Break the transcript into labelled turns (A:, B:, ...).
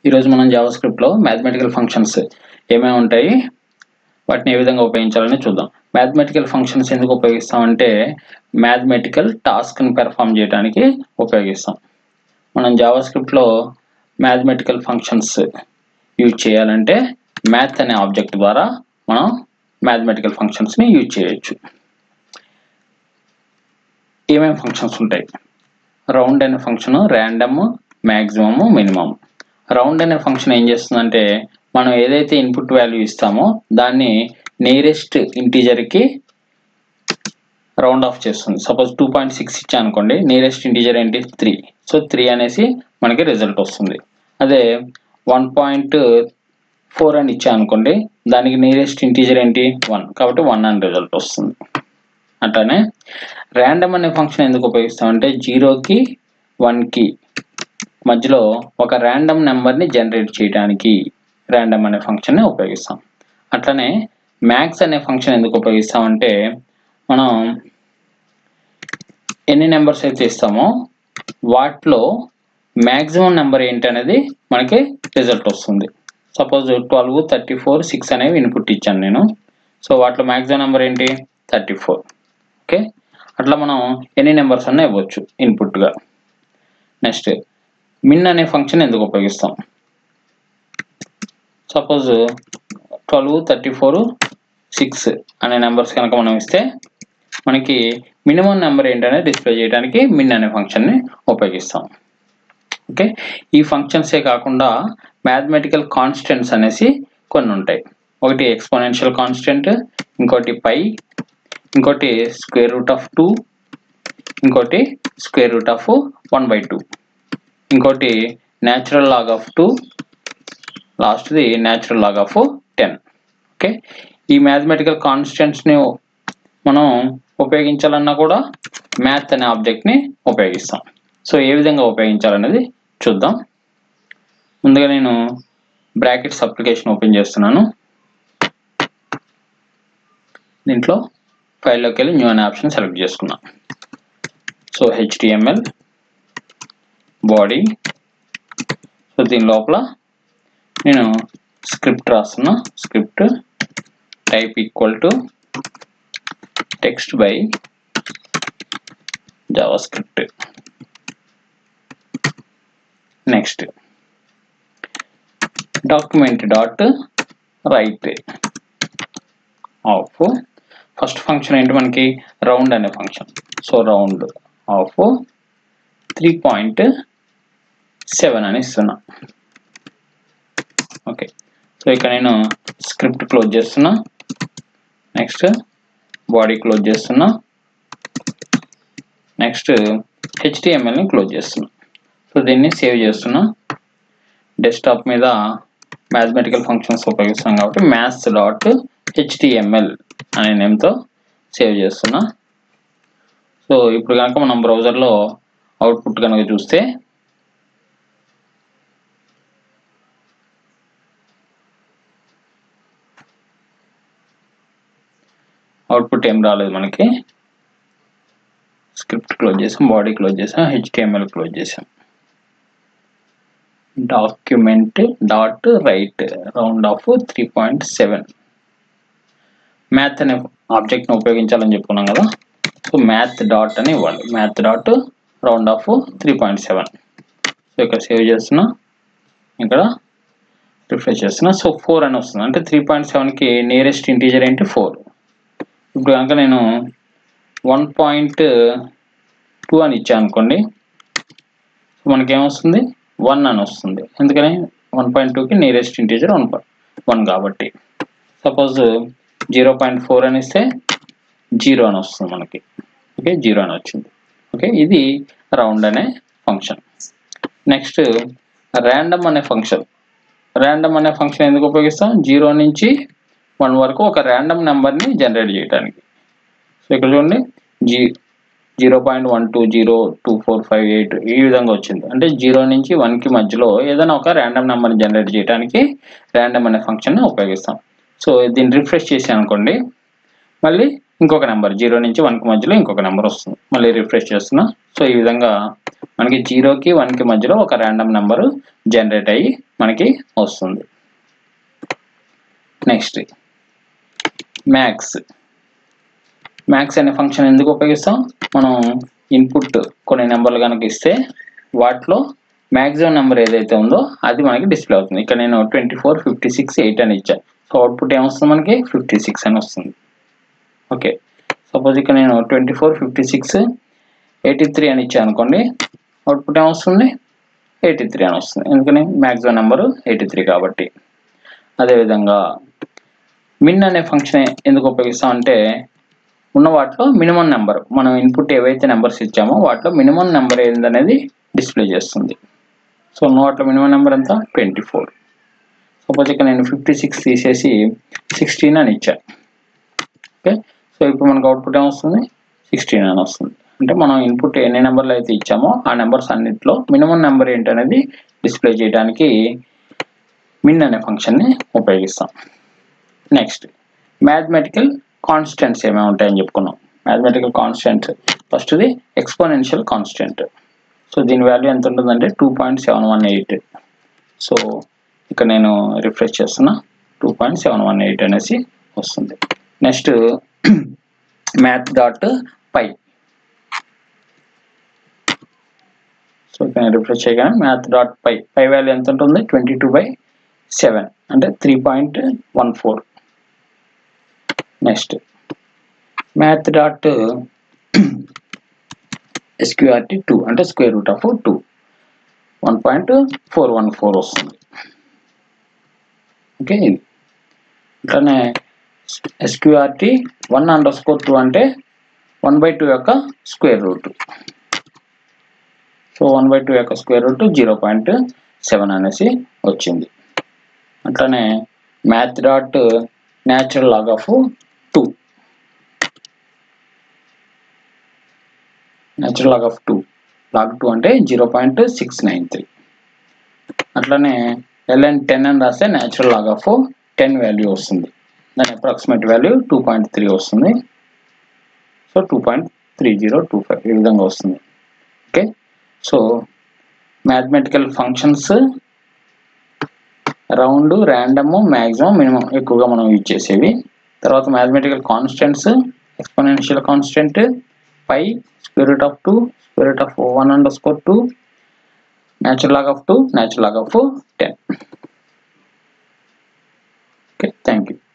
A: ఈరోజు మనం జావా స్క్రిప్ట్లో మ్యాథమెటికల్ ఫంక్షన్స్ ఏమేమి ఉంటాయి వాటిని ఏ విధంగా ఉపయోగించాలని చూద్దాం మ్యాథమెటికల్ ఫంక్షన్స్ ఎందుకు ఉపయోగిస్తామంటే మ్యాథమెటికల్ టాస్క్ని పెర్ఫామ్ చేయడానికి ఉపయోగిస్తాం మనం జావా స్క్రిప్ట్లో మ్యాథమెటికల్ ఫంక్షన్స్ యూజ్ చేయాలంటే మ్యాథ్ అనే ఆబ్జెక్ట్ ద్వారా మనం మ్యాథమెటికల్ ఫంక్షన్స్ని యూజ్ చేయొచ్చు ఏమేమి ఫంక్షన్స్ ఉంటాయి రౌండ్ అనే function random maximum minimum round అనే ఫంక్షన్ ఏం చేస్తుందంటే మనం ఏదైతే ఇన్పుట్ వాల్యూ ఇస్తామో దాన్ని నియరెస్ట్ ఇంటీజర్కి రౌండ్ ఆఫ్ చేస్తుంది సపోజ్ టూ పాయింట్ సిక్స్ ఇచ్చా అనుకోండి నియరెస్ట్ ఇంటీజర్ ఏంటి త్రీ సో త్రీ అనేసి మనకి రిజల్ట్ వస్తుంది అదే వన్ పాయింట్ ఫోర్ అని ఇచ్చా అనుకోండి దానికి నియరెస్ట్ ఇంటీజర్ ఏంటి వన్ కాబట్టి వన్ అని రిజల్ట్ వస్తుంది అట్లానే ర్యాండమ్ అనే ఫంక్షన్ ఎందుకు ఉపయోగిస్తామంటే జీరోకి వన్కి మధ్యలో ఒక ర్యాండమ్ నెంబర్ని జనరేట్ చేయడానికి ర్యాండమ్ అనే ఫంక్షన్ని ఉపయోగిస్తాం అట్లనే మ్యాక్స్ అనే ఫంక్షన్ ఎందుకు ఉపయోగిస్తామంటే మనం ఎన్ని నెంబర్స్ అయితే ఇస్తామో వాటిలో మ్యాక్సిమం నెంబర్ ఏంటి అనేది మనకి రిజల్ట్ వస్తుంది suppose twelve thirty four six అనేవి ఇన్పుట్ ఇచ్చాను నేను సో వాటిలో మ్యాక్సిమం నెంబర్ ఏంటి థర్టీ ఫోర్ ఓకే అట్లా మనం ఎన్ని నెంబర్స్ అన్నా ఇవ్వచ్చు ఇన్పుట్గా నెక్స్ట్ మిన్ అనే ఫంక్షన్ ఎందుకు ఉపయోగిస్తాం suppose twelve thirty four six అనే నెంబర్స్ కనుక మనం ఇస్తే మనకి మినిమం నెంబర్ ఏంటనేది డిస్ప్లే చేయడానికి మిన్ అనే ఫంక్షన్ని ఉపయోగిస్తాం ఓకే ఈ ఫంక్షన్సే కాకుండా మ్యాథమెటికల్ కాన్స్టెంట్స్ అనేసి కొన్ని ఉంటాయి ఒకటి ఎక్స్పోనెన్షియల్ కాన్స్టెంట్ ఇంకోటి పై ఇంకోటి స్క్వేర్ రూట్ ఆఫ్ టూ ఇంకోటి square root of one by two ఇంకోటి న్యాచురల్ లాగ్ ఆఫ్ టూ లాస్ట్ది natural log of ten okay ఈ మ్యాథమెటికల్ కాన్స్టెంట్స్ని మనం ఉపయోగించాలన్నా కూడా మ్యాథ్ అనే ఆబ్జెక్ట్ని ఉపయోగిస్తాం సో ఏ విధంగా ఉపయోగించాలనేది చూద్దాం ముందుగా నేను బ్రాకెట్స్ అప్లికేషన్ ఓపెన్ చేస్తున్నాను దీంట్లో ఫైల్లోకి వెళ్ళి న్యూ అనే ఆప్షన్ సెలెక్ట్ చేసుకున్నాను సో హెచ్టిఎంఎల్ బాడీ సో దీని లోపల నేను స్క్రిప్ట్ రాస్తున్నా script type equal to text by JavaScript next document dot write of first function ఏంటి మనకి రౌండ్ అనే function so round off three point seven అని ఇస్తున్నా ఓకే సో ఇక్కడ నేను స్క్రిప్ట్ క్లోజ్ చేస్తున్నా నెక్స్ట్ బాడీ క్లోజ్ చేస్తున్నా నెక్స్ట్ హెచ్టిఎంఎల్ని క్లోజ్ చేస్తున్నా సో దీన్ని సేవ్ చేస్తున్నా డెస్క్టాప్ మీద మ్యాథమెటికల్ ఫంక్షన్స్ ఉపయోగిస్తాం కాబట్టి మ్యాథ్స్ డాట్ హెచ్టిఎంఎల్ అనే నేమ్తో సేవ్ చేస్తున్నా సో ఇప్పుడు కనుక మనం బ్రౌజర్లో అవుట్పుట్ కనుక చూస్తే అవుట్పుట్ ఏం రాలేదు మనకి స్క్రిప్ట్ క్లోజ్ చేసాం బాడీ క్లోజ్ చేసాం హెచ్టిఎంఎల్ క్లోజ్ చేసాం document dot write round off three point seven math అనే ఆబ్జెక్ట్ని ఉపయోగించాలని చెప్పుకున్నాం కదా సో మ్యాథ్ డాట్ అని ఇవ్వాలి math dot round off three point seven so ఇక్కడ సేవ్ చేస్తున్నా ఇక్కడ రిఫ్రెష్ చేస్తున్నా సో ఫోర్ అని వస్తుంది అంటే త్రీ పాయింట్ సెవెన్కి నియరెస్ట్ ఇంటీజర్ ఏంటి ఫోర్ ఇప్పుడు కనుక నేను వన్ పాయింట్ టూ అని ఇచ్చాను అనుకోండి మనకేమొస్తుంది వన్ అని వస్తుంది ఎందుకని వన్ పాయింట్ టూకి నియరెస్ట్ ఇంటీజర్ వన్ వన్ కాబట్టి సపోజ్ జీరో పాయింట్ ఫోర్ అని ఇస్తే జీరో అని వస్తుంది మనకి ఓకే జీరో అని వచ్చింది ఓకే ఇది రౌండ్ అనే ఫంక్షన్ నెక్స్ట్ ర్యాండమ్ అనే ఫంక్షన్ ర్యాండమ్ అనే ఫంక్షన్ ఎందుకు ఉపయోగిస్తాం జీరో నుంచి వన్ వరకు ఒక ర్యాండమ్ నెంబర్ని జనరేట్ చేయడానికి సో ఇక్కడ చూడండి జీ zero point one two zero two four five eight ఈ విధంగా వచ్చింది అంటే జీరో నుంచి వన్కి మధ్యలో ఏదైనా ఒక ర్యాండమ్ నెంబర్ని జనరేట్ చేయడానికి ర్యాండమ్ అనే ఫంక్షన్ని ఉపయోగిస్తాం సో దీన్ని రిఫ్రెష్ చేసి అనుకోండి మళ్ళీ ఇంకొక నెంబర్ జీరో నుంచి వన్కి మధ్యలో ఇంకొక నెంబర్ వస్తుంది మళ్ళీ రిఫ్రెష్ చేస్తున్నా సో ఈ విధంగా మనకి జీరోకి వన్కి మధ్యలో ఒక ర్యాండమ్ నెంబర్ జనరేట్ అయ్యి మనకి వస్తుంది నెక్స్ట్ మ్యాక్స్ మ్యాక్స్ అనే ఫంక్షన్ ఎందుకు ఉపయోగిస్తాం మనం ఇన్పుట్ కొన్ని నెంబర్లు కనుక ఇస్తే వాటిలో మ్యాక్సిమం నెంబర్ ఏదైతే ఉందో అది మనకి డిస్ప్లే అవుతుంది ఇక్కడ నేను twenty four fifty six eight అని ఇచ్చాను సో అవుట్పుట్ ఏమొస్తుంది మనకి ఫిఫ్టీ సిక్స్ అని వస్తుంది ఓకే సపోజ్ ఇక్కడ నేను twenty four fifty six eighty three అని ఇచ్చాను అనుకోండి అవుట్పుట్ ఏమొస్తుంది ఎయిటీ త్రీ అని వస్తుంది ఎందుకని మ్యాక్సిమం నెంబరు ఎయిటీ త్రీ కాబట్టి అదేవిధంగా మిన్ అనే ఫంక్షన్ ఎందుకు ఉపయోగిస్తాం అంటే ఉన్న వాటిలో మినిమం నెంబర్ మనం ఇన్పుట్ ఏవైతే నెంబర్స్ ఇచ్చామో వాటిలో మినిమం నెంబర్ ఏందనేది డిస్ప్లే చేస్తుంది సో ఉన్న వాటిలో మినిమం నెంబర్ ఎంత ట్వంటీ ఫోర్ సపోజ్ ఇక్కడ నేను ఫిఫ్టీ సిక్స్ తీసేసి సిక్స్టీన్ అని ఇచ్చాను ఓకే సో ఇప్పుడు మనకు అవుట్పుట్ ఏమొస్తుంది సిక్స్టీన్ అని వస్తుంది అంటే మనం ఇన్పుట్ ఎన్ని నెంబర్లు అయితే ఇచ్చామో ఆ నెంబర్స్ అన్నింటిలో మినిమం నెంబర్ ఏంటనేది డిస్ప్లే చేయడానికి మిన్ అనే ఫంక్షన్ని ఉపయోగిస్తాం నెక్స్ట్ మ్యాథమెటికల్ కాన్స్టెంట్స్ ఏమేమి ఉంటాయని చెప్పుకున్నాం మ్యాథమెటికల్ కాన్స్టెంట్స్ ఫస్ట్ది ఎక్స్పోనెన్షియల్ కాన్స్టెంట్ సో దీని వాల్యూ ఎంత ఉంటుందంటే two point seven one eight so ఇక్కడ నేను రిఫ్రెష్ చేస్తున్నా two point seven one eight అనేసి వస్తుంది next math dot pi so ఇక్కడ నేను రిఫ్రెష్ చేయగానే math dot pi pi value ఎంత ఉంటుంది ట్వంటీ టూ బై సెవెన్ అంటే three point one four next math dot SQRT two అంటే square root of two one point four one four వస్తుంది okay ఇది అట్లానే SQRT one underscore two అంటే one by two యొక్క square root so one by two యొక్క square root zero point seven అనేసి వచ్చింది అట్లానే math dot natural log of two natural log of two log two అంటే zero point six nine three అట్లానే LN ten అని రాస్తే natural log of ten value వస్తుంది దాని approximate value two point three వస్తుంది so two point three zero two five ఈ విధంగా వస్తుంది okay so mathematical functions round random maximum minimum ఎక్కువగా మనం యూజ్ చేసేవి తర్వాత mathematical constants exponential constant pi square root of two square root of one underscore two natural log of two natural log of ten okay thank you